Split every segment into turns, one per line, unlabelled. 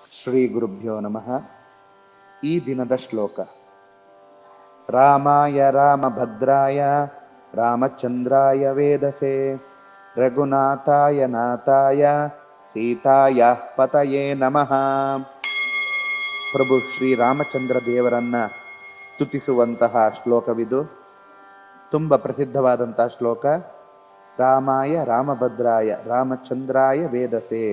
ಶ್ರೀ ಗುರುಭ್ಯೋ ನಮಃ ಈ ದಿನದ ಶ್ಲೋಕ ರಾಮಾಯ ರಾಮಭದ್ರಾಯ ರಾಮಚಂದ್ರಾಯ ವೇದಸೆ ರಘುನಾಥಾಯ ನಾಥಾಯ ಸೀತಾಯ ಪತಯೇ ನಮಃ ಪ್ರಭು ಶ್ರೀ ರಾಮಚಂದ್ರ ದೇವರನ್ನ ಸ್ತುತಿಸುವಂತಹ ಶ್ಲೋಕವಿದು ತುಂಬ ಪ್ರಸಿದ್ಧವಾದಂತಹ ಶ್ಲೋಕ ರಾಮಾಯ ರಾಮಭದ್ರಾಯ ರಾಮಚಂದ್ರಾಯ ವೇದಸೆ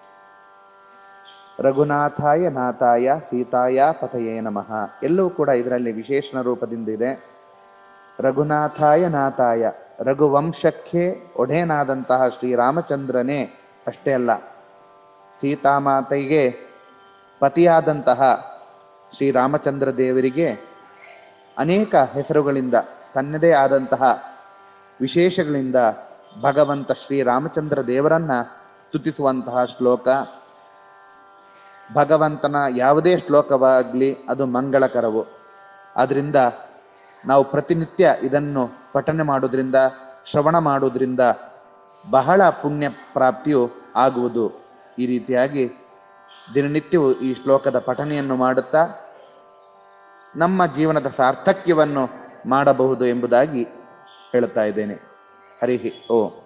ರಘುನಾಥಾಯ ನಾಥಾಯ ಸೀತಾಯ ಪತಯೇ ನಮಃ ಎಲ್ಲವೂ ಕೂಡ ಇದರಲ್ಲಿ ವಿಶೇಷಣ ರೂಪದಿಂದ ಇದೆ ರಘುನಾಥಾಯ ನಾಥಾಯ ರಘುವಂಶಕ್ಕೆ ಒಡೆಯನಾದಂತಹ ಶ್ರೀರಾಮಚಂದ್ರನೇ ಅಷ್ಟೇ ಅಲ್ಲ ಸೀತಾಮಾತೆಗೆ ಪತಿಯಾದಂತಹ ಶ್ರೀರಾಮಚಂದ್ರ ದೇವರಿಗೆ ಅನೇಕ ಹೆಸರುಗಳಿಂದ ತನ್ನದೇ ಆದಂತಹ ವಿಶೇಷಗಳಿಂದ ಭಗವಂತ ಶ್ರೀರಾಮಚಂದ್ರ ದೇವರನ್ನ ಸ್ತುತಿಸುವಂತಹ ಶ್ಲೋಕ ಭಗವಂತನ ಯಾವುದೇ ಶ್ಲೋಕವಾಗಲಿ ಅದು ಮಂಗಳಕರವು ಆದ್ರಿಂದ ನಾವು ಪ್ರತಿನಿತ್ಯ ಇದನ್ನು ಪಠನೆ ಮಾಡೋದ್ರಿಂದ ಶ್ರವಣ ಮಾಡೋದ್ರಿಂದ ಬಹಳ ಪುಣ್ಯ ಪ್ರಾಪ್ತಿಯು ಆಗುವುದು ಈ ರೀತಿಯಾಗಿ ದಿನನಿತ್ಯವೂ ಈ ಶ್ಲೋಕದ ಪಠನೆಯನ್ನು ಮಾಡುತ್ತಾ ನಮ್ಮ ಜೀವನದ ಸಾರ್ಥಕ್ಯವನ್ನು ಮಾಡಬಹುದು ಎಂಬುದಾಗಿ ಹೇಳುತ್ತಾ ಇದ್ದೇನೆ ಹರಿ ಓಂ